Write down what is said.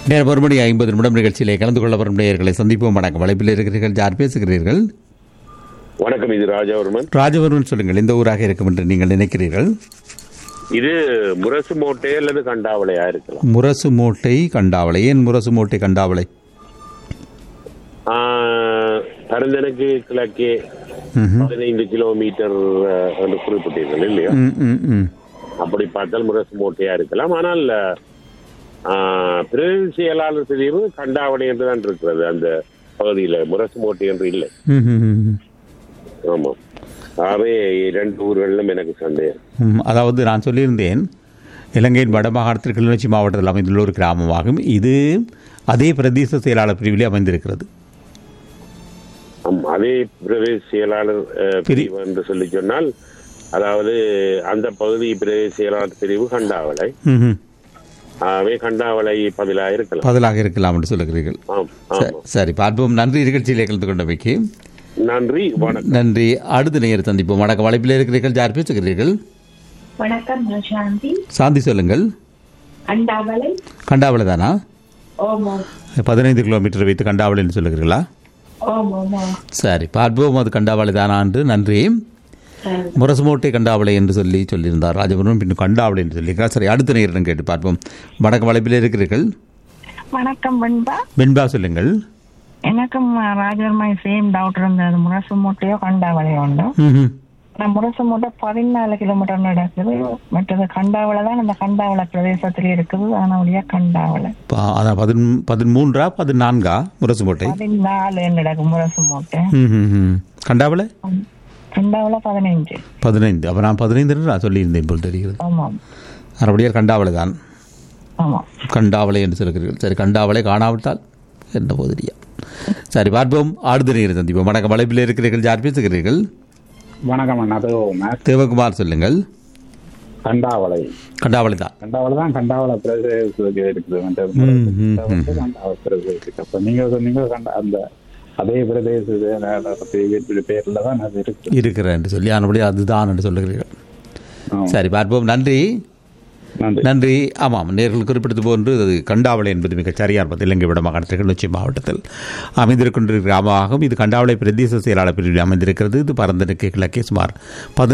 நேரம் ஒரு மணி ஐம்பது நிமிடம் நிகழ்ச்சியிலே கலந்து கொள்ள வரும் நேயர்களை சந்திப்போம் வணக்கம் வலைப்பில் இருக்கிறீர்கள் யார் பேசுகிறீர்கள் வணக்கம் இது ராஜாவர்மன் ராஜவர்மன் சொல்லுங்கள் எந்த ஊராக இருக்கும் என்று நீங்கள் நினைக்கிறீர்கள் இது முரசு மோட்டை அல்லது கண்டாவளையா இருக்கலாம் முரசு மூட்டை கண்டாவளை ஏன் முரசு மூட்டை கண்டாவளை ஆஹ், பரந்தனுக்கு கிழக்கே ம்ஹும். பதினைந்து கிலோமீட்டர் அஹ், என்று குறிப்பிட்டீர்கள் இல்லையா ம், ம், ம். அப்படி பார்த்தால் முரசு மோட்டையா இருக்கலாம் ஆனால் ஆஹ், பிரதி செயலாளர் பிரிவு கண்டாவளை என்று தான் இருக்கிறது அந்த பகுதியில முரசு மோட்டை என்று இல்லை ம், ம், ம். ஆமா ஆகவே இரண்டு ஊர்களிலும் எனக்கு சந்தேகம் ம், அதாவது நான் சொல்லியிருந்தேன் இலங்கையின் வடமாகாணத்தில் கிளிநொச்சி மாவட்டத்தில் அமைந்துள்ள ஒரு கிராமமாகும் இது அதே பிரதேச செயலாளர் பிரிவிலே அமைந்திருக்கிறது ஆம், அதே பிரதேச செயலாளர் அஹ், பிரி- பிரிவு என்று சொல்லி சொன்னால் அதாவது அந்த பகுதி பிரதேச செயலாளர் பிரிவு கண்டாவளை ம்ஹும். ஆகவே கண்டாவளை பதிலாக இருக்கலாம் பதிலாக இருக்கலாம் என்று சொல்லுகிறீர்கள் ஆம் ச- ஆமாம் சரி பார்ப்போம் நன்றி நிகழ்ச்சியிலே கலந்து கொண்டமைக்கு நன்றி வணக்கம் நன்றி அடுத்த நேயர் சந்திப்போம் வணக்கம் வலைப்பில் இருக்கிறீர்கள் யார் பேசுகிறீர்கள் வணக்கம் நான் சாந்தி சாந்தி சொல்லுங்கள் அண்டாவளை கண்டாவளை தானா ஓமோ பதினைந்து கிலோமீட்டர் வைத்து கண்டாவளை என்று சொல்லுகிறீர்களா ஓமோமோ சரி பார்ப்போம் அது கண்டாவளை தானா என்று நன்றி முரசுமோட்டை கண்டாவளை என்று சொல்லி சொல்லியிருந்தார் ராஜபுரம் பின்னும் கண்டாவளை என்று சொல்லியிருக்கார் சரி அடுத்த நேரிடம் கேட்டு பார்ப்போம் வணக்கம் வலைப்பில் இருக்கிறீர்கள் வணக்கம் வெண்பா வெண்பா சொல்லுங்கள் எனக்கும் ராஜவர்மாய் சேம் டவுட் இருந்தது முரசு மூட்டையோ கண்டாவளையோ உண்டு ம்ஹும். நான் முரசு மூட்டை பதினாலு கிலோமீட்டர் நடக்குது மற்றது கண்டாவளை தான் அந்த கண்டாவளை பிரதேசத்துல இருக்குது அதனுடைய கண்டாவளை பா- அதான் பதின் பதிமூன்றா பதினான்கா முரசுமோட்டை பதினாலு நடக்கும் முரசு மூட்டை ம்ஹும். கண்டாவளை கண்டாவளை பதினைஞ்சு பதினைந்து அப்போ நான் பதினைந்து என்று நான் சொல்லியிருந்தேன் போல் தெரிகிறது ஆமாம் மறுபடியும் கண்டாவளை தான் ஆமாம் கண்டாவளை என்று சொல்கிறீர்கள் சரி கண்டாவளை காணாவிட்டால் என்ன போதிரியா சரி பார்ப்போம் ஆடுத நீர் சந்திப்போம் வணக்கம் வளைப்பில் இருக்கிறீர்கள் யார் பேசுகிறீர்கள் வணக்கம் அண்ணா அது மேத் தேவகுமார் சொல்லுங்கள் கண்டாவளை கண்டாவளை தான் கண்டாவளை தான் கண்டாவளை பிரதேசத்துக்கு இருக்குது மற்ற ம், ம், வந்து கண்டாவளை பிரதேசத்துக்கு அப்ப நீங்க சொன்னீங்க கண்ட அந்த அதே பிரதேச பேர்ல தான் அது இருக்கு இருக்கிறேன் என்று சொல்லி ஆனபடி அதுதான் என்று சொல்லுகிறீர்கள் ஆமா. சரி பார்ப்போம் நன்றி நன்றி நன்றி ஆமாம் நேர்கள் குறிப்பிட்டது போன்று அது கண்டாவளை என்பது மிகச் சரியான இலங்கை விடமாகாணத்தில் கிளிநொச்சி மாவட்டத்தில் அமைந்திருக்கின்ற கிராமமாகும் இது கண்டாவளை பிரதேச செயலாளர் பிரிவில் அமைந்திருக்கிறது இது பரந்தனுக்கு கிழக்கே சுமார் பதினைந்து